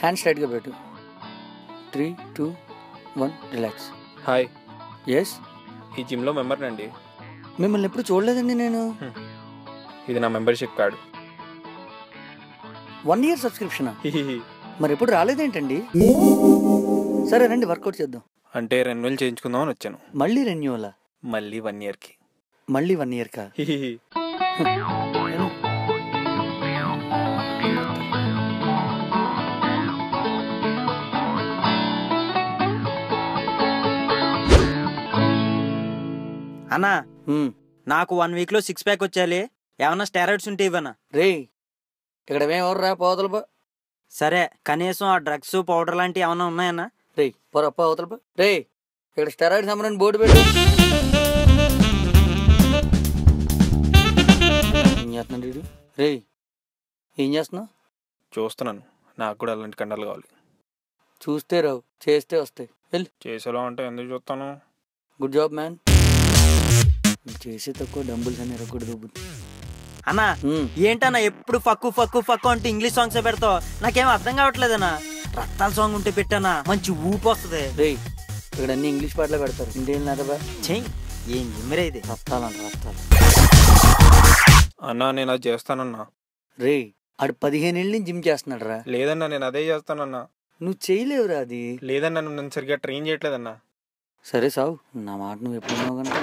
Hand స్ట్రైట్గా పెట్టు three two one relax hi yes ఈ జిమ్లో మెంబర్ని అండి మిమ్మల్ని ఎప్పుడు చూడలేదండి నేను ఇది నా మెంబర్షిప్ కార్డు వన్ ఇయర్ సబ్స్క్రిప్షనా హిహిహి. మరి ఎప్పుడు రాలేదేంటండి సరే రండి వర్కౌట్ చేద్దాం అంటే రెన్యువల్ చేయించుకుందామని వచ్చాను మళ్ళీ రెన్యూవలా మళ్ళీ వన్ ఇయర్కి మళ్ళీ వన్ ఇయర్ కా హిహిహి. అన్నా హ్మ్. నాకు వన్ వీక్ లో సిక్స్ ప్యాక్ వచ్చేయాలి ఏమన్నా స్టెరాయిడ్స్ ఉంటే ఇవ్వనా రే ఇక్కడ ఎవరు పోతలు పో సరే కనీసం ఆ డ్రగ్స్ పౌడర్ లాంటివి ఏమన్నా ఉన్నాయన్నా రే పోరా పోతలు పో రే ఇక్కడ స్టెరాయిడ్ సంబంధించిన బోర్డు పెట్టు ఏం చేస్తున్నాడు వీడు? రే ఏం చేస్తున్నావు చూస్తున్నాను నాకు కూడా అలాంటి కండలు కావాలి చూస్తే రావు చేస్తే వస్తాయి వెళ్ళి చేసేలా అంటే ఎందుకు చూస్తాను గుడ్ జాబ్ మ్యాన్ చేసే తక్కువ డంబుల్స్ అని ఎరగకూడదు బుద్ధి. అన్నా హ్మ్. ఏంటన్నా ఎప్పుడు ఫక్కు ఫక్కు ఫక్కు అంటే ఇంగ్లీష్ సాంగ్స్ పెడతావు నాకేం అర్థం కావట్లేదన్నా రత్తాల సాంగ్ ఉంటే పెట్టానా మంచి ఊపు వస్తుంది రే ఇక్కడ అన్ని ఇంగ్లీష్ పాటలు పెడతారు ఇంకేం లేదబా చెయ్యి ఏం జిమ్మరే ఇది రక్తాలంట రక్తాలు అన్నా నేను అది చేస్తానన్నా రే ఆడు పదిహేను ఏళ్ళ నుంచి జిమ్ చేస్తున్నాడు రా లేదన్నా నేను అదే చేస్తానన్నా నువ్వు చేయలేవురా అది లేదన్నా నువ్వు నన్ను సరిగ్గా ట్రైన్ చేయట్లేదన్నా సరే సావు నా మాట నువ్వు ఎప్పుడు ఉన్నావు కనుక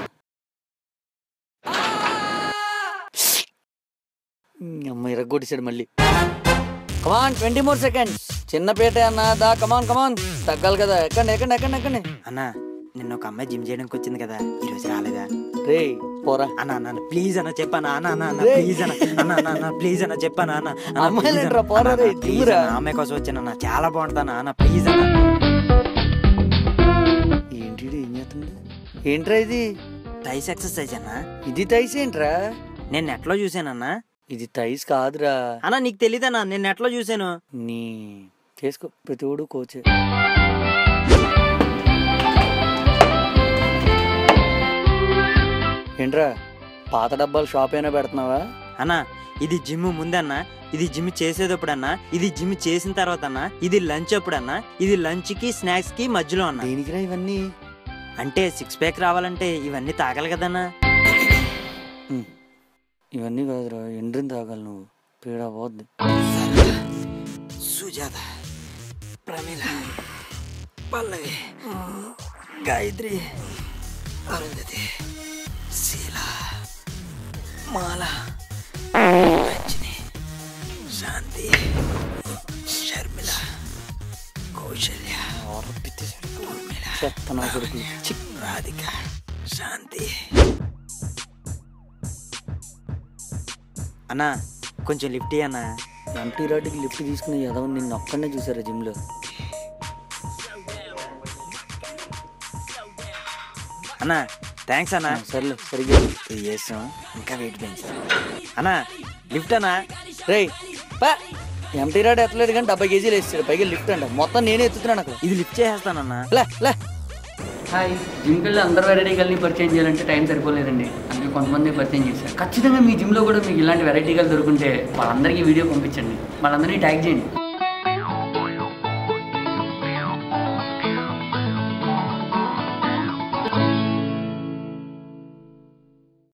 అమ్మ ఇరగొట్టేశాడు మళ్ళీ కమాన్ ట్వంటీ మోర్ సెకండ్స్ చిన్న పేట అన్న దా కమాన్ కమాన్ తగ్గాలి కదా ఎక్కండి ఎక్కండి ఎక్కండి ఎక్కండి అన్నా నిన్న ఒక అమ్మాయి జిమ్ చేయడానికి వచ్చింది కదా ఈ రోజు రాలేదా రే పోరా అన్న అన్న ప్లీజ్ అన్న చెప్పానా అన్న అన్న అన్న రేయ్. ప్లీజ్ అన్న అన్న అన్న అన్న ప్లీజ్ అన్న చెప్పానా అన్న అన్న, అమ్మాయిలు please ఏంట్రా, అన్న. పోరా అన్న, రేయ్, అన్న, please దిగురా. అన్న, అమ్మాయి కోసం వచ్చానన్న చాలా బాగుంటుందన్న అన్న ప్లీజ్ అన్న ఏంటి ఈడు ఏం చేస్తుంది ఏంట్రా ఇది థైస్ ఎక్సర్సైజ్ అన్న ఇది తైస్ ఏంట్రా నేను నెట్లో చూసానన్నా ఇది తైస్ కాదురా అన్న నీకు తెలీదన్నా నేను నెట్లో చూసాను నీ చేసుకో ప్రతి ఒడు కోచే ఏంట్రా పాత డబ్బాలు షాప్ అయినా పెడుతున్నావా అన్న ఇది జిమ్ ముందన్నా ఇది జిమ్ చేసేటప్పుడన్నా ఇది జిమ్ చేసిన తర్వాత అన్న ఇది లంచ్ అప్పుడన్నా ఇది లంచ్ కి స్నాక్స్ కి మధ్యలో అన్న దేనికిరా ఇవన్నీ అంటే సిక్స్ ప్యాక్ రావాలంటే ఇవన్నీ తాగాలి కదన్నా ఉమ్. ఇవన్నీ కాదురా ఎండ్రిని తాగాలి నువ్వు పీడ పోద్ది సుజాత ప్రమీల పల్లవి గాయత్రి అరుంధతి శీల మాల రజని శాంతి షర్మిల కౌశల్య ఊర్మిళ చెత్త నా కొడుకు చి. రాధిక శాంతి అన్నా కొంచెం లిఫ్ట్ అన్నా ఎంటీ రాడ్కి లిఫ్ట్ తీసుకుని ఎదవ నిన్ను ఒక్కడనే చూసారా జిమ్లో అన్నా థ్యాంక్స్ అన్నా సర్లే సరిగ్గా చేసాం ఇంకా వెయిట్ పెంచాం అన్నా లిఫ్ట్ అన్నా రే ఎంటీ రాడ్ ఎత్తలేదు కానీ డెబ్బై కేజీలు వేస్తాడు పైగా లిఫ్ట్ అంట మొత్తం నేనే ఎత్తుతున్నాను అక్కడ ఇది లిఫ్ట్ చేసేస్తానన్నా లే లే హాయ్ జిమ్కి వెళ్ళి అందరు వెరైటీ కలిసి పరిచయం చేయాలంటే టైం సరిపోలేదండి అందుకే కొంతమంది పరిచయం చేశారు ఖచ్చితంగా మీ జిమ్లో కూడా మీకు ఇలాంటి వెరైటీ కలిసి దొరుకుంటే వాళ్ళందరికీ వీడియో పంపించండి వాళ్ళందరినీ ట్యాగ్ చేయండి